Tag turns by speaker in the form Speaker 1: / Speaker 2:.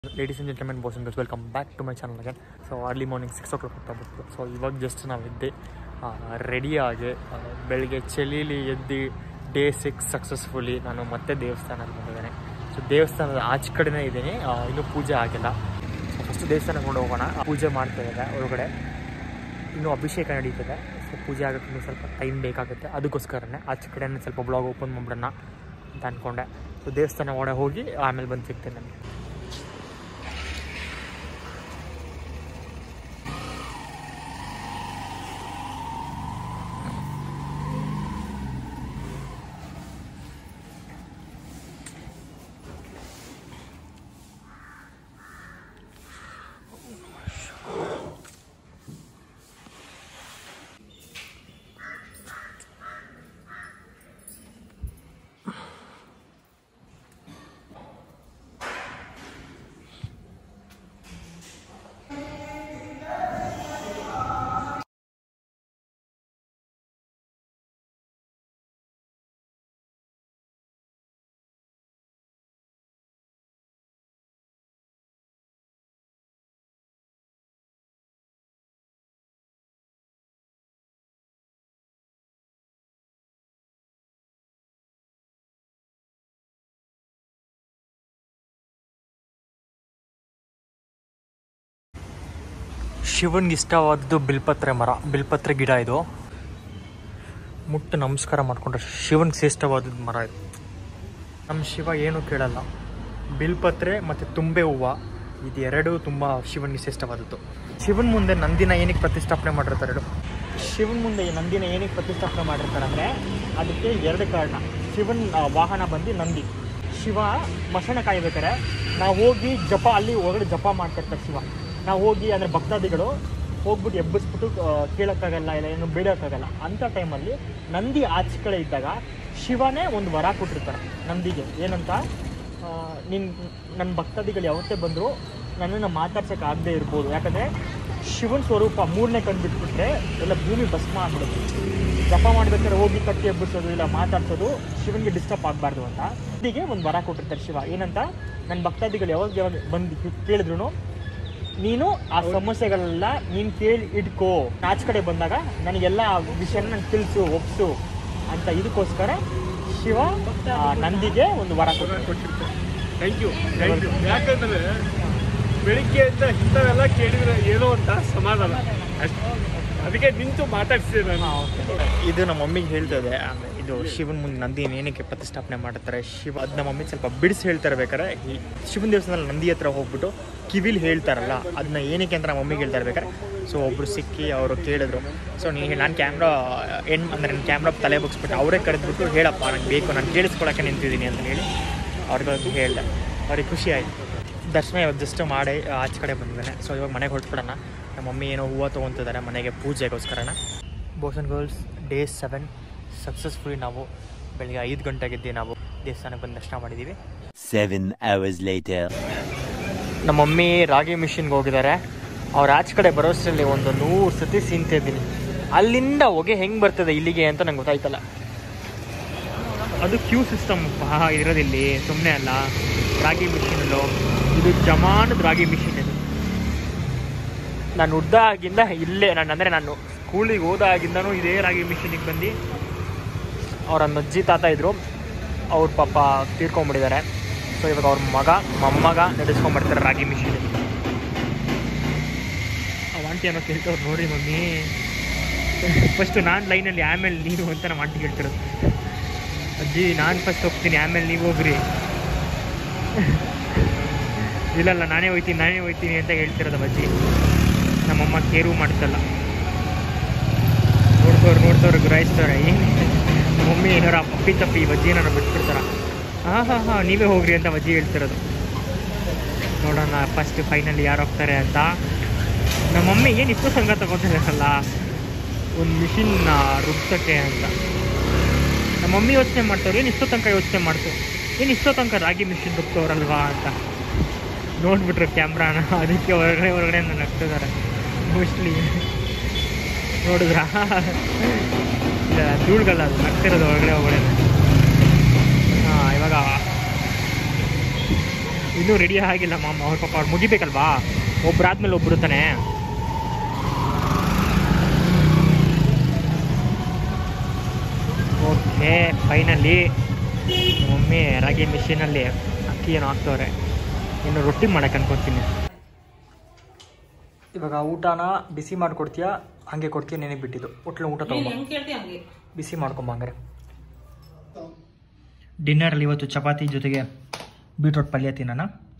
Speaker 1: Ladies and gentlemen boss and welcome back to my channel again so early morning six o'clock ಹೋಗ್ತಾ ಬರ್ತು so ಇವಾಗ just ನಾವಿದ್ದೆ ರೆಡಿಯಾಗಿ ಬೆಳಗ್ಗೆ ಚಳಿಲಿ ಎದ್ದು day six successfully ನಾನು ಮತ್ತೆ ದೇವಸ್ಥಾನಕ್ಕೆ ಬಂದಿದ್ದೇನೆ ಸೊ ದೇವಸ್ಥಾನದ ಆಚೆ ಕಡೆನೇ ಇದ್ದೀನಿ ಆ, ಇನ್ನೂ ಪೂಜೆ ಆಗಿಲ್ಲ ಸೊ ಫಸ್ಟ್ ದೇವಸ್ಥಾನಕ್ಕೆ ಕೊಂಡು ಹೋಗೋಣ ಪೂಜೆ ಮಾಡ್ತಾ ಇದ್ದಾರೆ ಒಳಗಡೆ ಇನ್ನೂ ಅಭಿಷೇಕ ನಡೀತದೆ ಸೊ ಪೂಜೆ ಆಗೋಕ್ಕೆ ಇನ್ನೂ ಸ್ವಲ್ಪ ಟೈಮ್ ಬೇಕಾಗುತ್ತೆ ಅದಕ್ಕೋಸ್ಕರನೇ ಆಚೆ ಕಡೆನೇ ಸ್ವಲ್ಪ ಬ್ಲಾಗ್ ಓಪನ್ ಮಾಡ್ಬಿಡೋಣ ಅಂತ ಅಂದ್ಕೊಂಡೆ ಸೊ ದೇವಸ್ಥಾನ ಒಳಗೆ ಹೋಗಿ ಆಮೇಲೆ ಬಂದು ಸಿಗ್ತೇನೆ ನನಗೆ ಶಿವನ್ಗೆ ಇಷ್ಟವಾದದ್ದು ಬಿಲ್ಪತ್ರೆ ಮರ ಬಿಲ್ಪತ್ರೆ ಗಿಡ ಇದು ಮುಟ್ಟು ನಮಸ್ಕಾರ ಮಾಡಿಕೊಂಡ್ರೆ ಶಿವನ್ಗೆ ಶ್ರೇಷ್ಠವಾದದ್ದು ಮರ ಇದು ನಮ್ಮ ಶಿವ ಏನು ಕೇಳಲ್ಲ ಬಿಲ್ಪತ್ರೆ ಮತ್ತು ತುಂಬೆ ಹೂವು ಇದು ಎರಡೂ ತುಂಬ ಶಿವನ್ಗೆ ಶ್ರೇಷ್ಠವಾದದ್ದು ಶಿವನ ಮುಂದೆ ನಂದಿನ ಏನಕ್ಕೆ ಪ್ರತಿಷ್ಠಾಪನೆ ಮಾಡಿರ್ತಾರೆ ಹೇಳು ಶಿವನ ಮುಂದೆ ಈ ನಂದಿನ ಏನಕ್ಕೆ ಪ್ರತಿಷ್ಠಾಪನೆ ಮಾಡಿರ್ತಾರೆ ಅಂದರೆ ಅದಕ್ಕೆ ಎರಡು ಕಾರಣ ಶಿವನ್ ಆ, ವಾಹನ ಬಂದು ನಂದಿ ಶಿವ ಮಸಣ ಕಾಯ್ಬೇಕಾರೆ ನಾವು ಹೋಗಿ ಜಪ ಅಲ್ಲಿ ಒಳಗಡೆ ಜಪ ಮಾಡ್ತಿರ್ತಾರೆ ಶಿವ ನಾವು ಹೋಗಿ ಅಂದರೆ ಭಕ್ತಾದಿಗಳು ಹೋಗ್ಬಿಟ್ಟು ಎಬ್ಬಿಸ್ಬಿಟ್ಟು ಆ, ಕೇಳೋಕ್ಕಾಗಲ್ಲ ಇಲ್ಲ ಏನು ಬೇಡೋಕ್ಕಾಗಲ್ಲ ಅಂಥ ಟೈಮಲ್ಲಿ ನಂದಿ ಆಚೆ ಕಡೆ ಇದ್ದಾಗ ಶಿವನೇ ಒಂದು ವರ ಕೊಟ್ಟಿರ್ತಾರೆ ನಂದಿಗೆ ಏನಂತ ನಿನ್ನ ನನ್ನ ಭಕ್ತಾದಿಗಳು ಯಾವತ್ತೇ ಬಂದರೂ ನನ್ನನ್ನು ಮಾತಾಡ್ಸೋಕೆ ಆಗದೆ ಇರ್ಬೋದು ಯಾಕಂದರೆ ಶಿವನ ಸ್ವರೂಪ ಮೂರನೇ ಕಣ್ಣು ಬಿಟ್ಬಿಟ್ರೆ ಎಲ್ಲ ಭೂಮಿ ಭಸ್ಮ ಆಗ್ಬಿಡುತ್ತೆ ಜಪ ಮಾಡ್ಬೇಕಾದ್ರೆ ಹೋಗಿ ಕಟ್ಟಿ ಎಬ್ಬಿಸೋದು ಇಲ್ಲ ಮಾತಾಡ್ಸೋದು ಶಿವನಿಗೆ ಡಿಸ್ಟರ್ಬ್ ಆಗಬಾರ್ದು ಅಂತ ನಂದಿಗೆ ಒಂದು ವರ ಕೊಟ್ಟಿರ್ತಾರೆ ಶಿವ ಏನಂತ ನನ್ನ ಭಕ್ತಾದಿಗಳು ಯಾವಾಗ ಯಾವಾಗ ಬಂದು ಕೇಳಿದ್ರು ನೀನು ಆ ಸಮಸ್ಯೆಗಳೆಲ್ಲ ನೀನು ಕೇಳಿ ಇಟ್ಕೋ ಆಚೆ ಕಡೆ ಬಂದಾಗ ನನಗೆಲ್ಲ ಆ ವಿಷಯನ ನಂಗೆ ತಿಳಿಸು ಒಪ್ಸು ಅಂತ ಇದಕ್ಕೋಸ್ಕರ ಶಿವ ಆ, ನಂದಿಗೆ ಒಂದು ವರ ಕೊಟ್ಟು
Speaker 2: ಕೊಟ್ಟಿರ್ತಾರೆ ಥ್ಯಾಂಕ್ ಯು ಥ್ಯಾಂಕ್ ಯು ಯಾಕಂದ್ರೆ ಬೆಳಿಗ್ಗೆ ಅಂತ ಇಂಥವೆಲ್ಲ ಕೇಳಿದ್ರೆ ಏನೋ ಅಂತ ಸಮಾಧಾನ ಅಷ್ಟ್- ಅದಕ್ಕೆ ನಿಂತು ಮಾತಾಡ್ಸಿದೆ ನಾನು
Speaker 1: ಇದು ನಮ್ಮ ಮಮ್ಮಿಗೆ ಹೇಳ್ತದೆ ಆಮೇಲೆ ಇದು ಶಿವನ ಮುಂದೆ ನಂದಿ ಏನಕ್ಕೆ ಪ್ರತಿಷ್ಠಾಪನೆ ಮಾಡ್ತಾರೆ ಶಿವ ಅದು ನಮ್ಮ ಮಮ್ಮಿ ಸ್ವಲ್ಪ ಬಿಡಿಸಿ ಹೇಳ್ತಾರೆ ಬೇಕಾರೆ ಈ ಶಿವನ ದೇವಸ್ಥಾನದಲ್ಲಿ ನಂದಿ ಹತ್ರ ಹೋಗ್ಬಿಟ್ಟು ಕಿವಿಲಿ ಹೇಳ್ತಾರಲ್ಲ ಅದನ್ನ ಏನಕ್ಕೆ ಅಂತ ನಮ್ಮ ಮಮ್ಮಿಗೆ ಹೇಳ್ತಾ ಇರ್ಬೇಕಾರೆ ಸೊ ಒಬ್ರು ಸಿಕ್ಕಿ ಅವರು ಕೇಳಿದ್ರು ಸೊ ನೀನು ನಾನು ಕ್ಯಾಮ್ರಾ ಎಂಡ್ ಅಂದರೆ ನನ್ನ ಕ್ಯಾಮ್ರಾ ತಲೆ ಬಗ್ಸ್ಬಿಟ್ಟು ಅವರೇ ಕರೆದ್ಬಿಟ್ಟು ಹೇಳಪ್ಪ ನಂಗೆ ಬೇಕು ನಾನು ಕೇಳಿಸ್ಕೊಳಕ್ಕೆ ನಿಂತಿದ್ದೀನಿ ಅಂತ ಹೇಳಿ ಅವ್ರಿಗೊಂದು ಹೇಳ್ದೆ ಅವ್ರಿಗೆ ಖುಷಿ ಆಯಿತು ದರ್ಶನ ಇವತ್ತು ಜಸ್ಟ್ ಮಾಡಿ ಆಚೆ ಕಡೆ ಬಂದಿದ್ದಾನೆ ಸೊ ಇವಾಗ ಮನೆಗೆ ಹೊರಟ್ಬಿಡೋಣ ನಮ್ಮ ಮಮ್ಮಿ ಏನೋ ಹೂವು ತೊಗೊತಿದ್ದಾರೆ ಮನೆಗೆ ಪೂಜೆಗೋಸ್ಕರನ boys and girls day seven successfully ನಾವು ಬೆಳಿಗ್ಗೆ ಐದು ಗಂಟೆಗಿದ್ದು ನಾವು ದೇವಸ್ಥಾನಕ್ಕೆ ಬಂದು ದರ್ಶನ ಮಾಡಿದ್ದೀವಿ
Speaker 3: Seven hours later.
Speaker 1: ನಮ್ಮ ಮಮ್ಮಿ ರಾಗಿ ಮಿಷಿನ್ಗೆ ಹೋಗಿದ್ದಾರೆ ಅವ್ರ ಆಚೆ ಕಡೆ ಬರೋಷ್ಟರಲ್ಲಿ ಒಂದು ನೂರು ಸತಿ ಸೀನ್ತಾ ಇದ್ದೀನಿ ಅಲ್ಲಿಂದ ಹೊಗೆ ಹೆಂಗೆ ಬರ್ತದೆ ಇಲ್ಲಿಗೆ ಅಂತ ನಂಗೆ ಗೊತ್ತಾಯ್ತಲ್ಲ ಅದು ಕ್ಯೂ ಸಿಸ್ಟಮ್ ಇರೋದಿಲ್ಲಿ ಸುಮ್ಮನೆ ಅಲ್ಲ ರಾಗಿ ಮಿಷಿನಲ್ಲೂ ಇದು ಜಮಾನದ ರಾಗಿ ಮಿಷಿನ್ ಇದು ನಾನು ಉದ್ದಾಗಿಂದ ಇಲ್ಲೇ ನಾನು ಅಂದರೆ ನಾನು ಸ್ಕೂಲಿಗೆ ಹೋದಾಗಿಂದನೂ ಇದೇ ರಾಗಿ ಮಿಷಿನಿಗೆ ಬಂದು ಅವ್ರ ಅಜ್ಜಿ ತಾತ ಇದ್ದರು ಅವ್ರ ಪಾಪ ತೀರ್ಕೊಂಡ್ಬಿಟ್ಟಿದ್ದಾರೆ ಸೊ ಇವಾಗ ಅವ್ರ ಮಗ ಮೊಮ್ಮಗ ನಡೆಸ್ಕೊಂಡ್ಬರ್ತಾರೆ ರಾಗಿ ಮಿಷಿನ್ ಆ ಆಂಟಿ ಅನ್ನೋ ಕೇಳ್ತವ್ರು ನೋಡಿ ಮಮ್ಮಿ ಫಸ್ಟು ನಾನು ಲೈನಲ್ಲಿ ಆಮೇಲೆ ನೀನು ಅಂತ ನಮ್ಮ ಆಂಟಿ ಹೇಳ್ತಿರೋದು ಅಜ್ಜಿ ನಾನು ಫಸ್ಟ್ ಹೋಗ್ತೀನಿ ಆಮೇಲೆ ನೀವು ಹೋಗ್ರಿ ಇಲ್ಲಲ್ಲ ನಾನೇ ಹೋಯ್ತೀನಿ ನಾನೇ ಹೋಯ್ತೀನಿ ಅಂತ ಹೇಳ್ತಿರೋದು ಅಜ್ಜಿ ನಮ್ಮಮ್ಮ ಕೇರು ಮಾಡ್ತಲ್ಲ ನೋಡ್ತವ್ರು ನೋಡ್ತವ್ರು ಗುರಾಯಿಸ್ತವ್ರೆ ಏನು ಮಮ್ಮಿ ಏನಾರ ಅಪ್ಪಿ ತಪ್ಪಿ ಅಜ್ಜಿ ಏನಾರ ಬಿಟ್ಬಿಡ್ತಾರ ಹಾಂ ಹಾಂ ಹಾಂ ನೀವೇ ಹೋಗ್ರಿ ಅಂತ ಅಜ್ಜಿ ಹೇಳ್ತಿರೋದು ನೋಡೋಣ ಫಸ್ಟ್ ಫೈನಲ್ ಯಾರು ಹೋಗ್ತಾರೆ ಅಂತ ನಮ್ಮ ಮಮ್ಮಿ ಏನು ಇಷ್ಟು ಸಂಘ ತಗೋತಿದ್ದಾರಲ್ಲ ಒಂದು ಮಿಷಿನ್ನ ರುಬ್ಸೋಕ್ಕೆ ಅಂತ ನಮ್ಮ ಮಮ್ಮಿ ಯೋಚನೆ ಮಾಡ್ತಾರೆ ಏನು ಇಷ್ಟೋ ತನಕ ಯೋಚನೆ ಮಾಡ್ತು ಏನು ಇಷ್ಟೋ ತನಕ ರಾಗಿ ಮಿಷಿನ್ ರುಬ್ತವ್ರಲ್ವಾ ಅಂತ ನೋಡ್ಬಿಟ್ರು ಕ್ಯಾಮ್ರಾನ ಅದಕ್ಕೆ ಹೊರಗಡೆ ಹೊರಗಡೆ ನನ್ನ ಹಾಕ್ತಿದ್ದಾರೆ ಮೋಸ್ಟ್ಲಿ ನೋಡಿದ್ರಾ ಇಲ್ಲ ಧೂಳ್ಗಲ್ಲ ಅದು ನಗ್ತಿರೋದು ಒಳಗಡೆ ಒಳಗಡೆ ಹಾಂ ಇವಾಗ ಇನ್ನೂ ರೆಡಿ ಆಗಿಲ್ಲ ಮಾಮ ಅವ್ರ ಪಾಪ ಅವ್ರು ಮುಗಿಬೇಕಲ್ವಾ ಒಬ್ರಾದ್ಮೇಲೆ ಒಬ್ರು ತಾನೆ ಓಕೆ ಫೈನಲಿ ಮಮ್ಮಿ ರಾಗಿ ಮಿಷಿನಲ್ಲಿ ಅಕ್ಕಿ ಏನು ಹಾಕ್ತವ್ರೆ ಇನ್ನು ರೊಟ್ಟಿ ಮಾಡಕ್ಕೆ ಅನ್ಕೊತೀನಿ ಇವಾಗ ಊಟನ ಬಿಸಿ ಮಾಡಿಕೊಡ್ತೀಯಾ ಹಂಗೆ ಕೊಡ್ತೀಯ ನೆನಗೆ ಬಿಟ್ಟಿದ್ದು ಒಟ್ಲ ಊಟ ತಗೊಂಬ
Speaker 4: ಹೆಂಗ್ ಕೇಳ್ತಿ ಹಂಗೆ
Speaker 1: ಬಿಸಿ ಮಾಡ್ಕೊಂಬ ಹಂಗಾರೆ ಡಿನ್ನರಲ್ಲಿ ಇವತ್ತು ಚಪಾತಿ ಜೊತೆಗೆ ಬೀಟ್ರೋಟ್ ಪಲ್ಯ ತಿನ್ನೋಣ